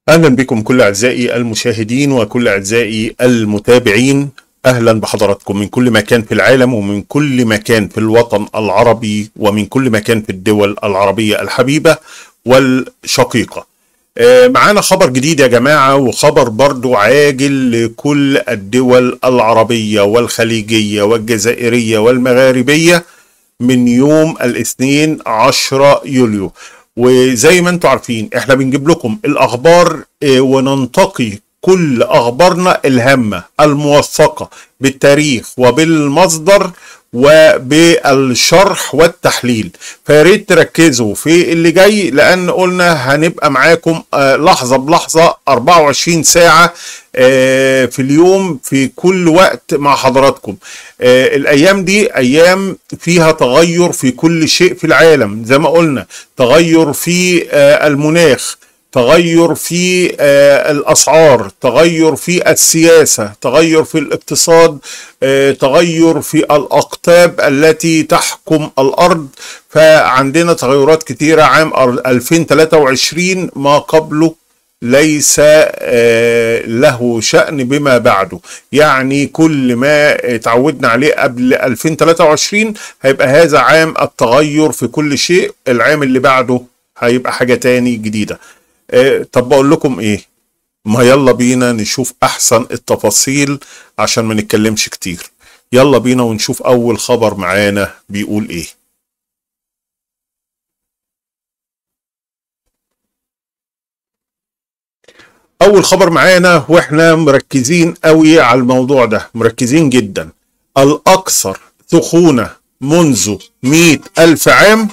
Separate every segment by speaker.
Speaker 1: اهلا بكم كل اعزائي المشاهدين وكل اعزائي المتابعين اهلا بحضراتكم من كل مكان في العالم ومن كل مكان في الوطن العربي ومن كل مكان في الدول العربيه الحبيبه والشقيقه آه، معانا خبر جديد يا جماعة وخبر برضو عاجل لكل الدول العربية والخليجية والجزائرية والمغاربية من يوم الاثنين 10 يوليو وزي ما انتم عارفين احنا بنجيب لكم الاخبار آه، وننتقي كل اخبارنا الهامه الموثقه بالتاريخ وبالمصدر وبالشرح والتحليل فياريت تركزوا في اللي جاي لان قلنا هنبقى معاكم آه، لحظه بلحظه 24 ساعه آه، في اليوم في كل وقت مع حضراتكم آه، الايام دي ايام فيها تغير في كل شيء في العالم زي ما قلنا تغير في آه، المناخ تغير في آه، الاسعار تغير في السياسه تغير في الاقتصاد آه، تغير في الاقطاب التي تحكم الارض فعندنا تغيرات كتيره عام 2023 ما قبله ليس آه، له شأن بما بعده يعني كل ما اتعودنا عليه قبل 2023 هيبقى هذا عام التغير في كل شيء العام اللي بعده هيبقى حاجة تاني جديدة آه، طب بقول لكم ايه ما يلا بينا نشوف احسن التفاصيل عشان ما نتكلمش كتير يلا بينا ونشوف اول خبر معانا بيقول ايه اول خبر معانا واحنا مركزين قوي على الموضوع ده مركزين جدا الاكثر سخونة منذ مئة الف عام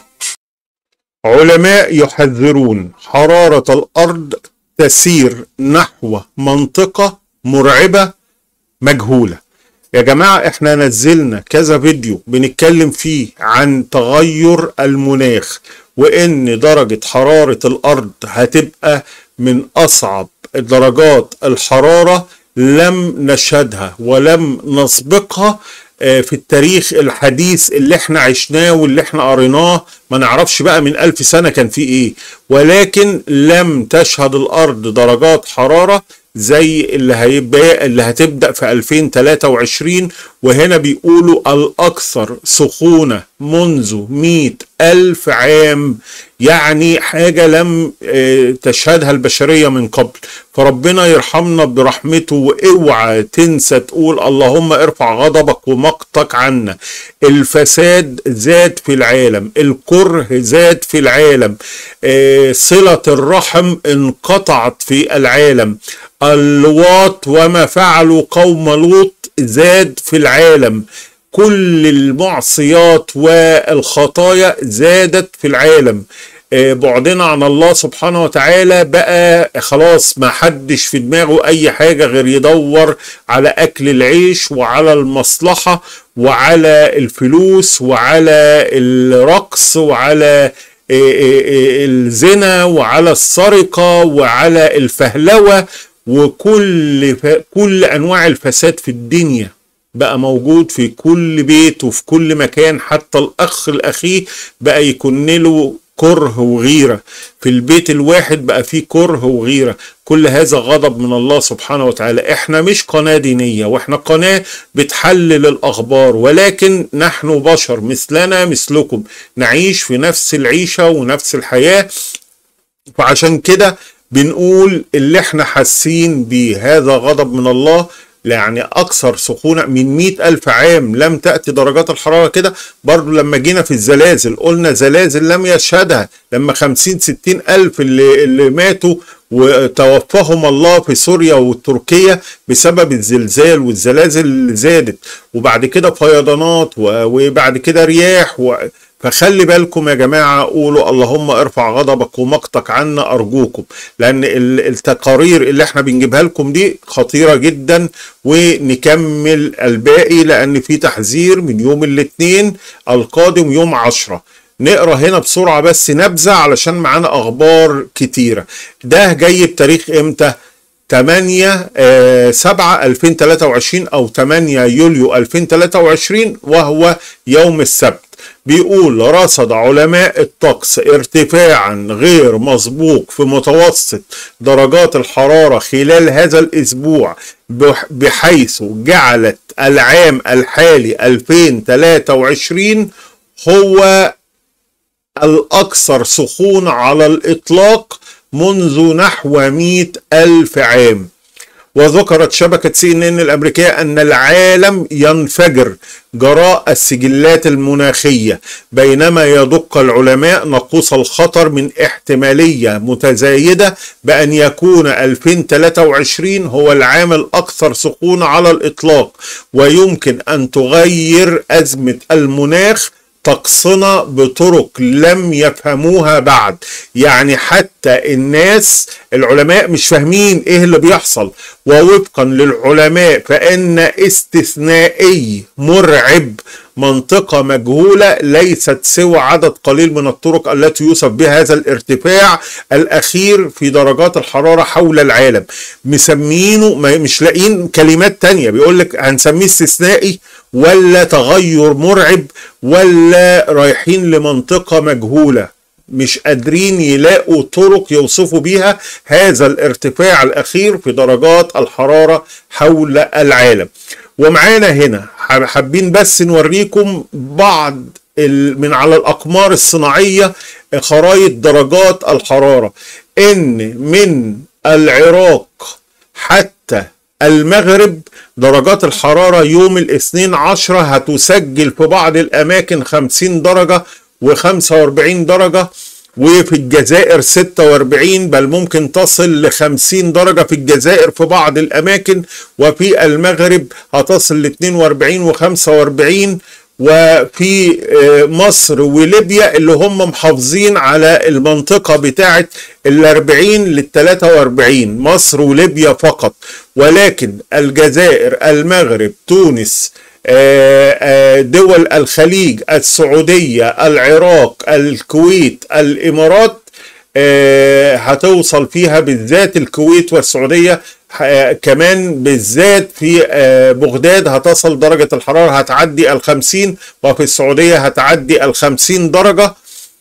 Speaker 1: علماء يحذرون حرارة الارض تسير نحو منطقة مرعبة مجهولة يا جماعة احنا نزلنا كذا فيديو بنتكلم فيه عن تغير المناخ وان درجة حرارة الارض هتبقى من اصعب درجات الحرارة لم نشهدها ولم نسبقها آه، في التاريخ الحديث اللي احنا عشناه واللي احنا قريناه ما نعرفش بقى من ألف سنة كان في ايه ولكن لم تشهد الأرض درجات حرارة زي اللي هيبقى اللي هتبدأ في 2023 وهنا بيقولوا الأكثر سخونة منذ 100 ألف عام يعني حاجة لم آه، تشهدها البشرية من قبل فربنا يرحمنا برحمته واوعى تنسى تقول اللهم ارفع غضبك ومقتك عنا الفساد زاد في العالم الكره زاد في العالم آه، صلة الرحم انقطعت في العالم اللواط وما فعلوا قوم لوط زاد في العالم كل المعصيات والخطايا زادت في العالم آه، بعدنا عن الله سبحانه وتعالى بقى خلاص ما حدش في دماغه اي حاجة غير يدور على اكل العيش وعلى المصلحة وعلى الفلوس وعلى الرقص وعلى آه، آه، آه، الزنا وعلى السرقة وعلى الفهلوة وكل ف- كل انواع الفساد في الدنيا بقى موجود في كل بيت وفي كل مكان حتى الاخ الاخيه بقى يكون له كره وغيره في البيت الواحد بقى فيه كره وغيره كل هذا غضب من الله سبحانه وتعالى احنا مش قناه دينيه واحنا قناه بتحلل الاخبار ولكن نحن بشر مثلنا مثلكم نعيش في نفس العيشه ونفس الحياه فعشان كده بنقول اللي احنا حاسين بيه هذا غضب من الله يعني اكثر سخونه من مئة الف عام لم تأتي درجات الحرارة كده برضو لما جينا في الزلازل قلنا زلازل لم يشهدها لما خمسين ستين الف اللي, اللي ماتوا وتوفاهم الله في سوريا وتركيا بسبب الزلزال والزلازل اللي زادت وبعد كده فيضانات و- وبعد كده رياح و... فخلي بالكم يا جماعة قولوا اللهم ارفع غضبك ومقتك عنا أرجوكم لأن ال- التقارير اللي احنا بنجيبها لكم دي خطيرة جدا ونكمل الباقي لأن في تحذير من يوم الاثنين القادم يوم عشرة نقرا هنا بسرعة بس نبذة علشان معانا أخبار كتيرة ده جاي بتاريخ امتى 8 آه، 7 2023 او 8 يوليو 2023 وهو يوم السبت بيقول رصد علماء الطقس ارتفاعا غير مسبوق في متوسط درجات الحرارة خلال هذا الأسبوع بحيث جعلت العام الحالي 2023 هو الأكثر سخونة على الإطلاق منذ نحو 100 ألف عام وذكرت شبكة سي ان ان الامريكية ان العالم ينفجر جراء السجلات المناخية بينما يدق العلماء نقوص الخطر من احتمالية متزايدة بأن يكون 2023 هو العام الأكثر سخونة على الإطلاق ويمكن أن تغير أزمة المناخ طقسنا بطرق لم يفهموها بعد يعني حتى الناس العلماء مش فاهمين ايه اللي بيحصل ووفقا للعلماء فان استثنائي مرعب منطقة مجهولة ليست سوى عدد قليل من الطرق التي يوصف بها هذا الارتفاع الأخير في درجات الحرارة حول العالم مسمينه مش لاقيين كلمات تانية بيقول لك هنسميه استثنائي ولا تغير مرعب ولا رايحين لمنطقة مجهولة مش قادرين يلاقوا طرق يوصفوا بيها هذا الارتفاع الأخير في درجات الحرارة حول العالم ومعانا هنا حابين بس نوريكم بعض من على الأقمار الصناعية خرائط درجات الحرارة إن من العراق حتى المغرب درجات الحرارة يوم الاثنين عشرة هتسجل في بعض الأماكن خمسين درجة وخمسة درجة وفي الجزائر 46 بل ممكن تصل ل 50 درجة في الجزائر في بعض الأماكن وفي المغرب هتصل ل 42 و 45 وفي مصر وليبيا اللي هم محافظين على المنطقة بتاعة ال 40 لل 43 مصر وليبيا فقط ولكن الجزائر المغرب تونس دول الخليج السعودية العراق الكويت الإمارات هتوصل فيها بالذات الكويت والسعودية كمان بالذات في بغداد هتصل درجة الحرارة هتعدي الخمسين وفي السعودية هتعدي الخمسين درجة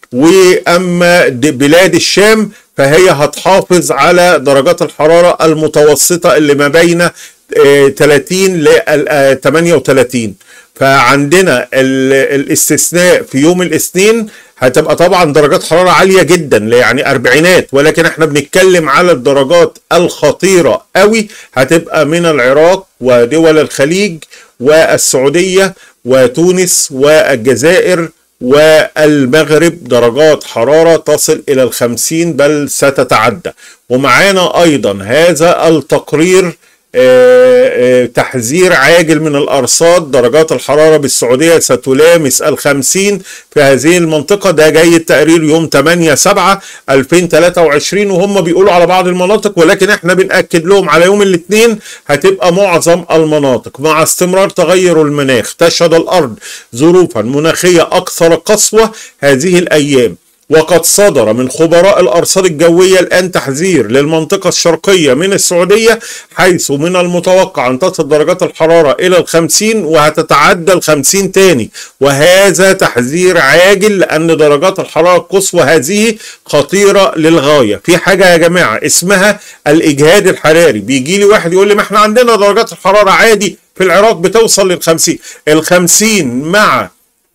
Speaker 1: وأما بلاد الشام فهي هتحافظ على درجات الحرارة المتوسطة اللي ما بين 30 ل 38 فعندنا الاستثناء في يوم الاثنين هتبقى طبعا درجات حراره عاليه جدا يعني اربعينات ولكن احنا بنتكلم على الدرجات الخطيره قوي هتبقى من العراق ودول الخليج والسعوديه وتونس والجزائر والمغرب درجات حرارة تصل إلى الخمسين بل ستتعدى ومعانا أيضا هذا التقرير آه، آه، تحذير عاجل من الأرصاد درجات الحرارة بالسعودية ستلامس الخمسين في هذه المنطقة ده جاي التقرير يوم 8 7 2023 وهم بيقولوا على بعض المناطق ولكن احنا بنأكد لهم على يوم الاثنين هتبقى معظم المناطق مع استمرار تغير المناخ تشهد الأرض ظروفا مناخية أكثر قسوة هذه الأيام وقد صدر من خبراء الأرصاد الجوية الآن تحذير للمنطقة الشرقية من السعودية حيث من المتوقع أن تصل درجات الحرارة إلى الخمسين وهتتعدى الخمسين تاني وهذا تحذير عاجل لأن درجات الحرارة القصوى هذه خطيرة للغاية في حاجة يا جماعة اسمها الإجهاد الحراري بيجي لي واحد يقول لي ما احنا عندنا درجات الحرارة عادي في العراق بتوصل للخمسين الخمسين مع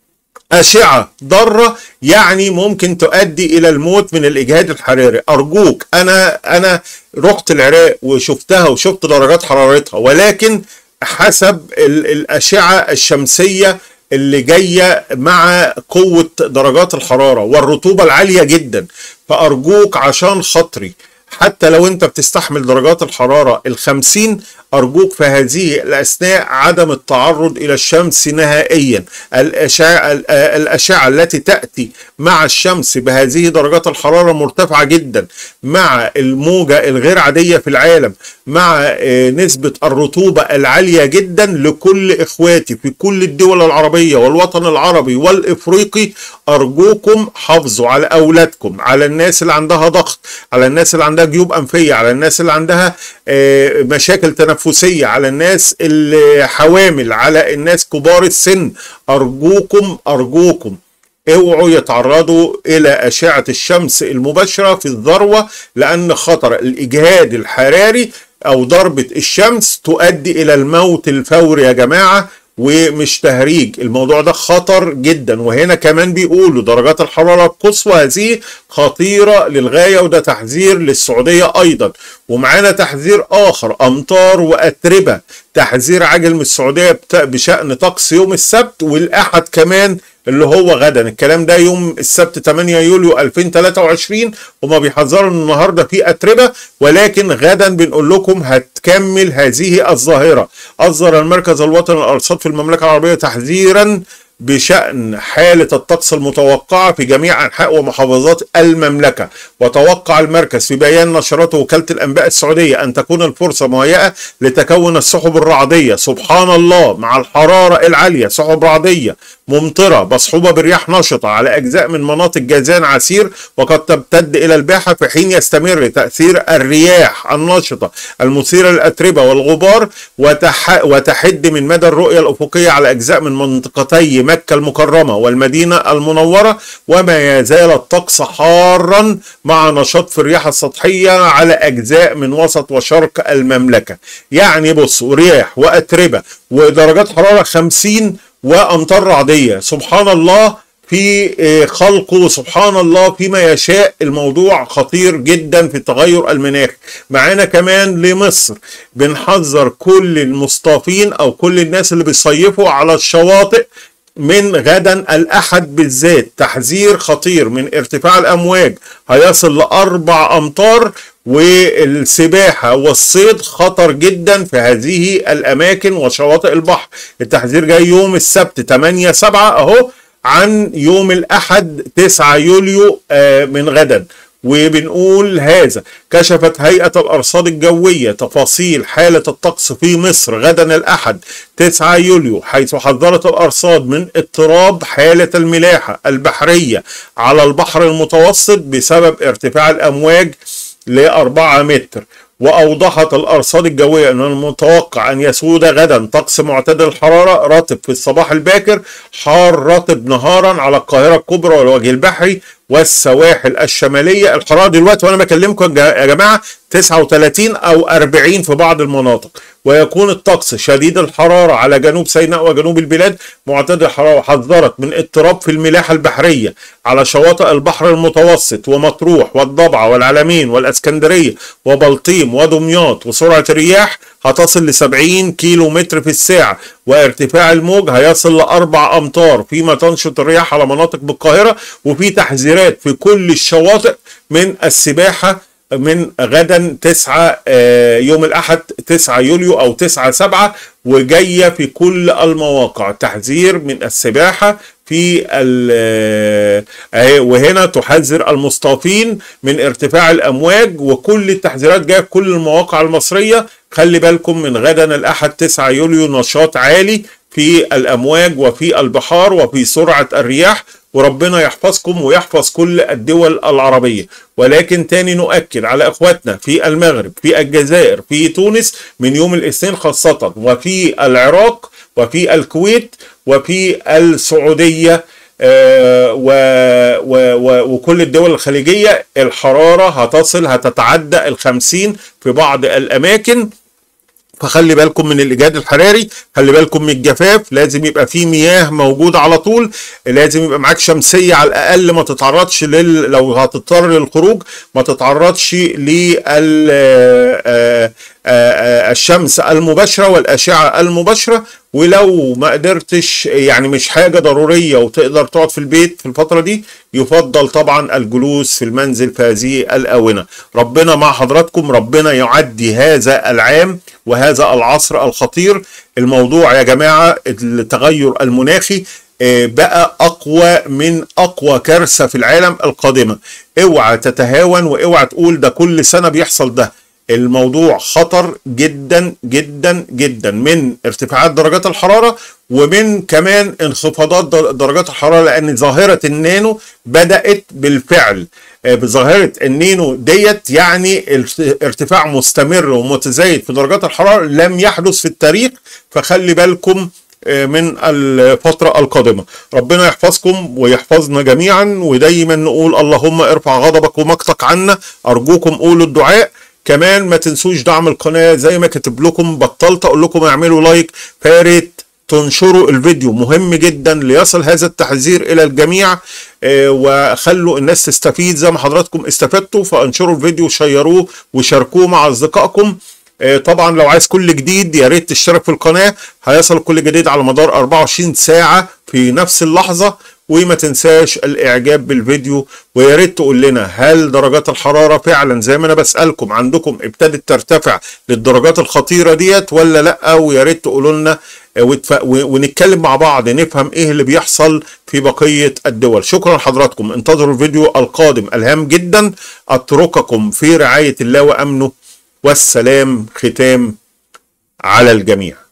Speaker 1: أشعة ضارة يعني ممكن تؤدي إلى الموت من الإجهاد الحراري أرجوك أنا أنا رحت العراق وشفتها وشفت درجات حرارتها ولكن حسب الأشعة الشمسية اللي جاية مع قوة درجات الحرارة والرطوبة العالية جدا فأرجوك عشان خاطري حتى لو انت بتستحمل درجات الحرارة الخمسين أرجوك في هذه الأثناء عدم التعرض إلى الشمس نهائيا الأشعة, الأشعة التي تأتي مع الشمس بهذه درجات الحرارة مرتفعة جدا مع الموجة الغير عادية في العالم مع نسبة الرطوبة العالية جدا لكل إخواتي في كل الدول العربية والوطن العربي والإفريقي أرجوكم حافظوا على أولادكم على الناس اللي عندها ضغط على الناس اللي عندها جيوب أنفية على الناس اللي عندها مشاكل تنفسية على الناس اللي حوامل على الناس كبار السن أرجوكم أرجوكم اوعوا يتعرضوا الى اشعه الشمس المباشره في الذروه لان خطر الاجهاد الحراري او ضربه الشمس تؤدي الى الموت الفوري يا جماعه ومش تهريج الموضوع ده خطر جدا وهنا كمان بيقولوا درجات الحرارة القصوى هذه خطيرة للغاية وده تحذير للسعودية أيضا ومعانا تحذير آخر أمطار وأتربة تحذير عاجل من السعودية بشأن طقس يوم السبت والأحد كمان اللي هو غدا الكلام ده يوم السبت 8 يوليو 2023 هما بيحذروا ان النهارده في اتربه ولكن غدا بنقول لكم هتكمل هذه الظاهره اصدر المركز الوطني للارصاد في المملكه العربيه تحذيرا بشأن حالة الطقس المتوقعة في جميع أنحاء ومحافظات المملكة وتوقع المركز في بيان نشرته وكالة الأنباء السعودية أن تكون الفرصة مهيئة لتكون السحب الرعدية سبحان الله مع الحرارة العالية سحب رعدية ممطرة مصحوبة برياح نشطة على أجزاء من مناطق جازان عسير وقد تمتد إلى الباحة في حين يستمر تأثير الرياح النشطة المثيرة للأتربة والغبار وتح... وتحد من مدى الرؤية الأفقية على أجزاء من منطقتي مكة المكرمة والمدينة المنورة وما يزال الطقس حارا مع نشاط في الرياح السطحية على أجزاء من وسط وشرق المملكة يعني بصوا رياح وأتربة ودرجات حرارة 50 وامطار رعديه سبحان الله في خلقه سبحان الله فيما يشاء الموضوع خطير جدا في التغير المناخي معانا كمان لمصر بنحذر كل المصطافين او كل الناس اللي بيصيفوا على الشواطئ من غدا الأحد بالذات تحذير خطير من ارتفاع الأمواج هيصل لأربع أمتار والسباحة والصيد خطر جدا في هذه الأماكن وشواطئ البحر التحذير جاي يوم السبت 8 7 أهو عن يوم الأحد 9 يوليو من غدا وبنقول هذا كشفت هيئة الأرصاد الجوية تفاصيل حالة الطقس في مصر غدا الأحد 9 يوليو حيث حذرت الأرصاد من اضطراب حالة الملاحة البحرية على البحر المتوسط بسبب ارتفاع الأمواج لأربعة متر وأوضحت الأرصاد الجوية أن المتوقع أن يسود غدا طقس معتدل الحرارة رطب في الصباح الباكر حار رطب نهارا على القاهرة الكبرى والوجه البحري والسواحل الشمالية الحرارة دلوقتي وأنا بكلمكم يا جماعة 39 أو 40 في بعض المناطق ويكون الطقس شديد الحرارة على جنوب سيناء وجنوب البلاد معتدل الحرارة حذرت من اضطراب في الملاحة البحرية على شواطئ البحر المتوسط ومطروح والضبعة والعلمين والاسكندرية وبلطيم ودمياط وسرعة الرياح هتصل ل 70 كيلو متر في الساعة وارتفاع الموج هيصل لأربع أمتار فيما تنشط الرياح على مناطق بالقاهرة وفي تحذيرات في كل الشواطئ من السباحة من غدا 9 يوم الأحد 9 يوليو أو 9 7 وجاية في كل المواقع تحذير من السباحة في وهنا تحذر المصطافين من ارتفاع الأمواج وكل التحذيرات جاية في كل المواقع المصرية خلي بالكم من غدا الأحد 9 يوليو نشاط عالي في الأمواج وفي البحار وفي سرعة الرياح وربنا يحفظكم ويحفظ كل الدول العربية ولكن تاني نؤكد على اخواتنا في المغرب في الجزائر في تونس من يوم الاثنين خاصة وفي العراق وفي الكويت وفي السعودية آه و و و وكل الدول الخليجية الحرارة هتصل هتتعدى الخمسين في بعض الأماكن فخلي بالكم من الاجهاد الحراري خلي بالكم من الجفاف لازم يبقى في مياه موجوده على طول لازم يبقى معاك شمسيه على الاقل ما تتعرضش لل... لو هتضطر للخروج ما تتعرضش لل الشمس المباشره والاشعه المباشره ولو ما قدرتش يعني مش حاجه ضروريه وتقدر تقعد في البيت في الفتره دي يفضل طبعا الجلوس في المنزل في هذه الاونه ربنا مع حضراتكم ربنا يعدي هذا العام وهذا العصر الخطير الموضوع يا جماعه التغير المناخي بقى اقوى من اقوى كارثه في العالم القادمه اوعى تتهاون واوعى تقول ده كل سنه بيحصل ده الموضوع خطر جدا جدا جدا من ارتفاعات درجات الحراره ومن كمان انخفاضات درجات الحراره لان ظاهره النانو بدات بالفعل بظاهره النينو ديت يعني ارتفاع مستمر ومتزايد في درجات الحراره لم يحدث في التاريخ فخلي بالكم من الفترة القادمة ربنا يحفظكم ويحفظنا جميعا ودايما نقول اللهم ارفع غضبك ومقتك عنا أرجوكم قولوا الدعاء كمان ما تنسوش دعم القناة زي ما كتب لكم بطلت أقول لكم اعملوا لايك فارت تنشروا الفيديو مهم جدا ليصل هذا التحذير الى الجميع آه وخلوا الناس تستفيد زي ما حضراتكم استفدتوا فانشروا الفيديو وشيروه وشاركوه مع اصدقائكم آه طبعا لو عايز كل جديد يا ريت تشترك في القناه هيصل كل جديد على مدار 24 ساعه في نفس اللحظه وما تنساش الاعجاب بالفيديو ويا ريت تقول لنا هل درجات الحراره فعلا زي ما انا بسالكم عندكم ابتدت ترتفع للدرجات الخطيره ديت ولا لا ويا ريت تقولوا لنا ونتكلم مع بعض نفهم ايه اللي بيحصل في بقيه الدول شكرا لحضراتكم انتظروا الفيديو القادم الهام جدا اترككم في رعايه الله وامنه والسلام ختام على الجميع